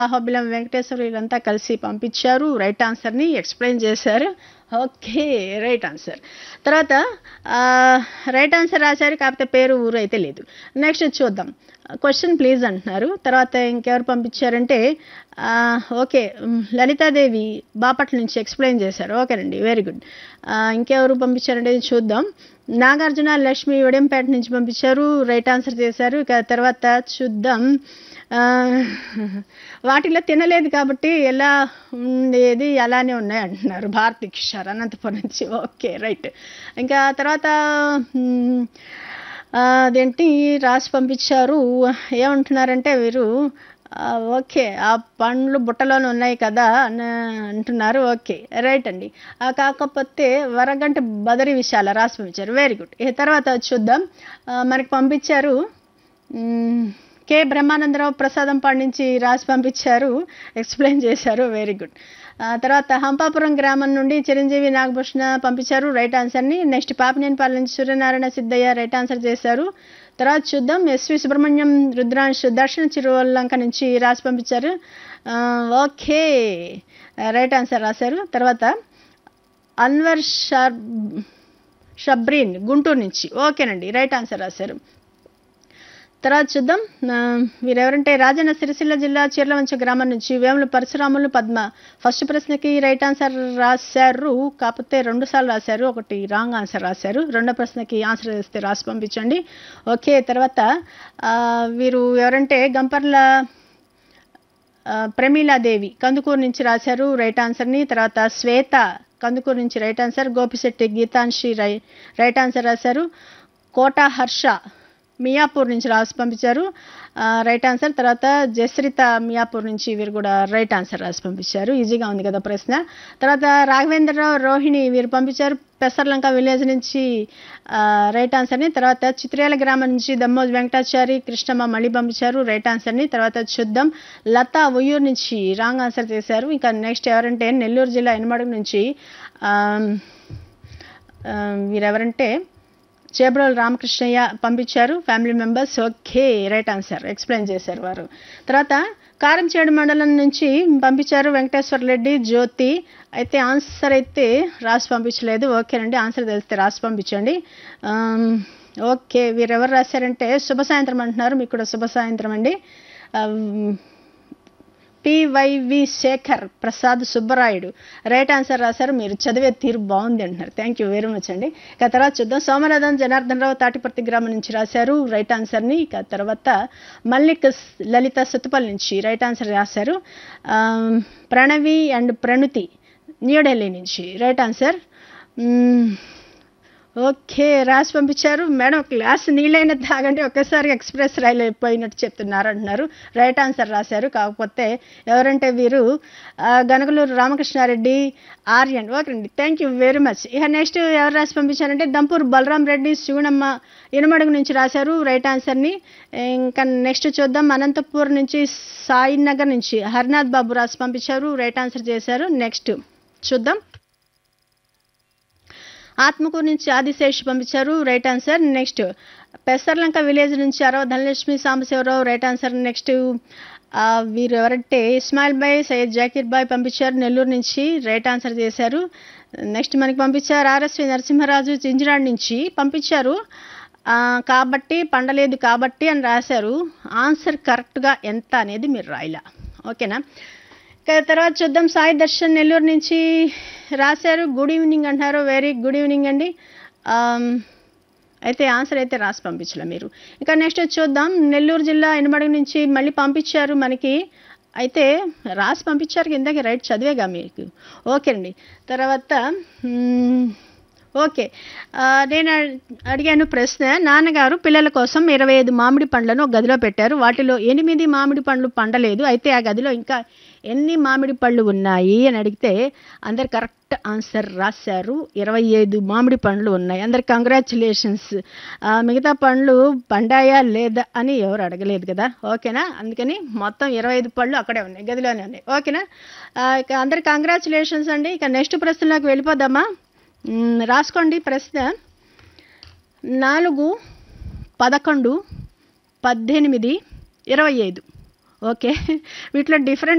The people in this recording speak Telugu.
అహోబిలం వెంకటేశ్వర వీళ్ళంతా కలిసి పంపించారు రైట్ ఆన్సర్ని ఎక్స్ప్లెయిన్ చేశారు ఓకే రైట్ ఆన్సర్ తర్వాత రైట్ ఆన్సర్ రాశారు కాకపోతే పేరు ఊరు అయితే లేదు నెక్స్ట్ చూద్దాం క్వశ్చన్ ప్లీజ్ అంటున్నారు తర్వాత ఇంకెవరు పంపించారంటే ఆ, ఓకే మ్, లలితాదేవి బాపట్ల నుంచి ఎక్స్ప్లెయిన్ చేశారు ఓకేనండి వెరీ గుడ్ ఇంకెవరు పంపించారంటే చూద్దాం నాగార్జున లక్ష్మి వడెంపేట నుంచి పంపించారు రైట్ ఆన్సర్ చేశారు ఇక తర్వాత చూద్దాం ఆ, వాటిలో తినలేదు కాబట్టి ఎలా ఉండేది అలానే ఉన్నాయి అంటున్నారు భారతి కిషోర్ అనంతపురం నుంచి ఓకే రైట్ ఇంకా తర్వాత మ్, ఆ, అదేంటి రాసి పంపించారు ఏమంటున్నారంటే వీరు ఆ, ఓకే ఆ పండ్లు బుట్టలోనే ఉన్నాయి కదా అని అంటున్నారు ఓకే రైట్ అండి ఆ, కాకపోతే వరగంట బదరి విషయాల రాసి పంపించారు వెరీ గుడ్ ఈ తర్వాత చూద్దాం ఆ, మనకి పంపించారు మ్, కె బ్రహ్మానందరావు ప్రసాదం నుంచి రాసి పంపించారు ఎక్స్ప్లెయిన్ చేశారు వెరీ గుడ్ ఆ, తర్వాత హంపాపురం గ్రామం నుండి చిరంజీవి నాగభూషణ పంపించారు రైట్ ఆన్సర్ని నెక్స్ట్ పాపినేనిపాలెం నుంచి సూర్యనారాయణ సిద్ధయ్య రైట్ ఆన్సర్ చేశారు తర్వాత చూద్దాం ఎస్వి సుబ్రహ్మణ్యం రుద్రాంశ్ దర్శన చిరువల్లంక నుంచి రాసి పంపించారు ఆ, ఓకే రైట్ ఆన్సర్ రాశారు తర్వాత అన్వర్ షర్ షబ్రీన్ గుంటూరు నుంచి ఓకేనండి రైట్ ఆన్సర్ రాశారు తర్వాత చూద్దాం ఆ, వీరెవరంటే రాజన్న సిరిసిల్ల జిల్లా చీర్లవంచ గ్రామం నుంచి వేముల పరశురాములు పద్మ ఫస్ట్ ప్రశ్నకి రైట్ ఆన్సర్ రాశారు కాకపోతే రెండు సార్లు రాశారు ఒకటి రాంగ్ ఆన్సర్ రాశారు రెండో ప్రశ్నకి ఆన్సర్ వేస్తే రాసి పంపించండి ఓకే తర్వాత ఆ, వీరు ఎవరంటే గంపర్ల ఆ, ప్రమీలాదేవి కందుకూరు నుంచి రాశారు రైట్ ఆన్సర్ని తర్వాత శ్వేత కందుకూరు నుంచి రైట్ ఆన్సర్ గోపిశెట్టి గీతాంశి రై రైట్ ఆన్సర్ రాశారు కోట హర్ష మియాపూర్ నుంచి రాసి పంపించారు ఆ, రైట్ ఆన్సర్ తర్వాత జస్రిత మియాపూర్ నుంచి వీరు కూడా రైట్ ఆన్సర్ రాసి పంపించారు ఈజీగా ఉంది కదా ప్రశ్న తర్వాత రాఘవేంద్రరావు రోహిణి వీరు పంపించారు పెసర్లంక విలేజ్ నుంచి ఆ, రైట్ ఆన్సర్ని తర్వాత చిత్రేల గ్రామం నుంచి దమ్మోజ్ వెంకటాచారి కృష్ణమ్మ మళ్ళీ పంపించారు రైట్ ఆన్సర్ని తర్వాత చూద్దాం లతా ఉయ్యూరు నుంచి రాంగ్ ఆన్సర్ చేశారు ఇంకా నెక్స్ట్ ఎవరంటే నెల్లూరు జిల్లా ఎనమడుగు నుంచి ఆ, ఆ, వీరెవరంటే చేబ్రోల్ రామకృష్ణయ్య పంపించారు family members okay right answer explain చేశారు వారు తర్వాత కారంచేడు మండలం నుంచి పంపించారు వెంకటేశ్వర రెడ్డి జ్యోతి అయితే ఆన్సర్ అయితే రాసి పంపించలేదు ఓకేనండి ఆన్సర్ తెలిస్తే రాసి పంపించండి ఆమ్, ఓకే వీరెవరు రాశారంటే శుభ సాయంత్రం అంటున్నారు మీకు కూడా శుభ సాయంత్రం అండి ఆమ్, PYV Sekhar Prasad Subbarayudu right answer రాశారు మీరు చదివే తీరు బాగుంది అంటున్నారు థ్యాంక్ యూ వెరీ మచ్ అండి ఇక తర్వాత చూద్దాం సోమనాథన్ జనార్దన్ రావు తాటిపర్తి గ్రామం నుంచి రాశారు రైట్ ఆన్సర్ని ఇక తర్వాత మల్లిక్ స్- లలిత సుతుపల్ నుంచి రైట్ ఆన్సర్ రాశారు ఆమ్, ప్రణవి అండ్ ప్రణుతి న్యూఢిల్లీ నుంచి రైట్ ఆన్సర్ మ్మ్. ఓకే రాసి పంపించారు మేడం గ్లాస్ నీళ్ళైనా తాగండి ఒక్కసారి ఎక్స్ప్రెస్ రైలు అయిపోయినట్టు చెప్తున్నారు అంటున్నారు రైట్ ఆన్సర్ రాశారు కాకపోతే ఎవరంటే వీరు ఆ, గనగలూరు రామకృష్ణారెడ్డి ఆర్యన్ ఓకే అండి థ్యాంక్ యూ వెరీ మచ్ ఇక నెక్స్ట్ ఎవరు రాసి పంపించారంటే దంపూర్ బలరాం రెడ్డి శివనమ్మ ఇనుమడుగు నుంచి రాశారు రైట్ ఆన్సర్ని ఇంకా నెక్స్ట్ చూద్దాం అనంతపూర్ నుంచి సాయినగర్ నుంచి హరినాథ్ బాబు రాసి పంపించారు రైట్ ఆన్సర్ చేశారు నెక్స్ట్ చూద్దాం ఆత్మకూరు నుంచి ఆదిశేష్ పంపించారు right answer next Pesarlanka village నుంచి Arava Dhanalakshmi Sambasiva Rao right answer next ఆ, వీరు ఎవరంటే ఇస్మాయిల్ బాయ్ సయ్యద్ జాకీర్ బాయ్ పంపించారు నెల్లూరు నుంచి రైట్ ఆన్సర్ చేశారు నెక్స్ట్ మనకి పంపించారు ఆర్ఎస్వి నరసింహరాజు చింజిరాడ్ నుంచి పంపించారు ఆ, కాబట్టి పండలేదు కాబట్టి అని రాశారు ఆన్సర్ కరెక్ట్గా ఎంత అనేది మీరు రాయలా ఓకేనా ఇక తర్వాత చూద్దాం సాయి దర్శన్ నెల్లూరు నుంచి రాశారు గుడ్ ఈవినింగ్ అంటున్నారు వెరీ గుడ్ ఈవినింగ్ అండి ఆమ్, అయితే ఆన్సర్ అయితే రాసి పంపించలే మీరు ఇక నెక్స్ట్ చూద్దాం నెల్లూరు జిల్లా ఎనమడుగు నుంచి మళ్ళీ పంపించారు మనకి అయితే రాసి పంపించారు కిందకి రైట్ చదివేగా మీకు ఓకే అండి తర్వాత మ్మ్, ఓకే ఆ, నేను అడ్- అడిగాను ప్రశ్న నాన్నగారు పిల్లల కోసం ఇరవై ఐదు మామిడి పండ్లను ఒక గదిలో పెట్టారు వాటిలో ఎనిమిది మామిడి పండ్లు పండలేదు అయితే ఆ గదిలో ఇంకా ఎన్ని మామిడి పళ్ళు ఉన్నాయి అని అడిగితే అందరు కరెక్ట్ ఆన్సర్ రాశారు ఇరవై ఐదు మామిడి పండ్లు ఉన్నాయి అందరు కంగ్రాచులేషన్స్ మిగతా పండ్లు పండాయా లేదా అని ఎవరు అడగలేదు కదా ఓకేనా అందుకని మొత్తం ఇరవై ఐదు పళ్ళు అక్కడే ఉన్నాయి గదిలోనే ఉన్నాయి ఓకేనా ఆ, ఇక అందరు కంగ్రాచులేషన్స్ అండి ఇక నెక్స్ట్ ప్రశ్నలోకి వెళ్ళిపోదామా మ్, రాసుకోండి ప్రశ్న నాలుగు పదకొండు పద్దెనిమిది ఇరవై ఐదు ఓకే వీటిలో డిఫరెంట్